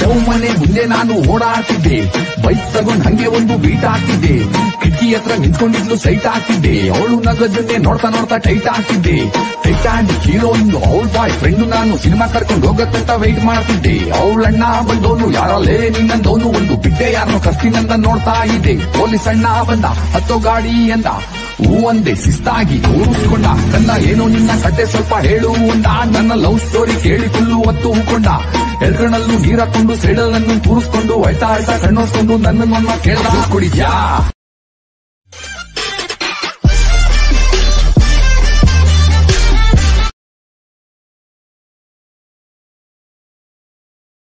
love ಮನೆ ಮುಂದೆ ನಾನು ಓಡಾಡ್ತಿದ್ದೆ ಬೈಕ್ ತಗೊಂಡ್ ಹಂಗೆ ಒಂದು ಬೀಟ್ ಹಾಕ್ತಿದ್ದೆ ಕಿಟಕಿ ಹತ್ರ ನಿಂತ್ಕೊಂಡಿದ್ಲು ಸೈಟ್ ಹಾಕ್ತಿದ್ದೆ ಅವಳು ನಗದನ್ನೇ ನೋಡ್ತಾ ನೋಡ್ತಾ ಟೈಟ್ ಹಾಕ್ತಿದ್ದೆ ಟೈಟಾನಿಕ್ ಹೀರೋಯಿನ್ ಅವಳ ಬಾಯ್ ಫ್ರೆಂಡ್ ನಾನು ಸಿನಿಮಾ ಕರ್ಕೊಂಡು ಹೋಗತ್ತಂತ ವೆಯ್ಟ್ ಮಾಡ್ತಿದ್ದೆ ಅವಳಣ್ಣ ಬಂದವನು ಯಾರಲ್ಲೇ ನಿನ್ನಂದವನು ಒಂದು ಬಿಟ್ಟೆ ಯಾರನ್ನು ಕರ್ತಿನಂದ ನೋಡ್ತಾ ಇದ್ದೆ ಪೊಲೀಸ್ ಅಣ್ಣ ಬಂದ ಹತ್ತೋ ಗಾಡಿ ಎಂದ ಹೂ ಅಂದೆ ಶಿಸ್ತಾಗಿ ಕೂರಿಸ್ಕೊಂಡ ನನ್ನ ಏನೋ ನಿನ್ನ ಕತೆ ಸ್ವಲ್ಪ ಹೇಳು ಅಂದ ನನ್ನ ಲವ್ ಸ್ಟೋರಿ ಕೇಳಿ ಫುಲ್ಲು ಹೊತ್ತು ಹೂಕೊಂಡ ಎಲ್ಕಣಲ್ಲೂ ನೀರ್ ಹಾಕೊಂಡು ಸೈಡಲ್ ನನ್ನು ಕೂರಿಸ್ಕೊಂಡು ಅಳ್ತಾ ಅಳ್ತಾ ಕಣ್ಣೋಸ್ಕೊಂಡು ನನ್ನ ಕೇಳ್ದ ಕುಡಿದ್ಯಾ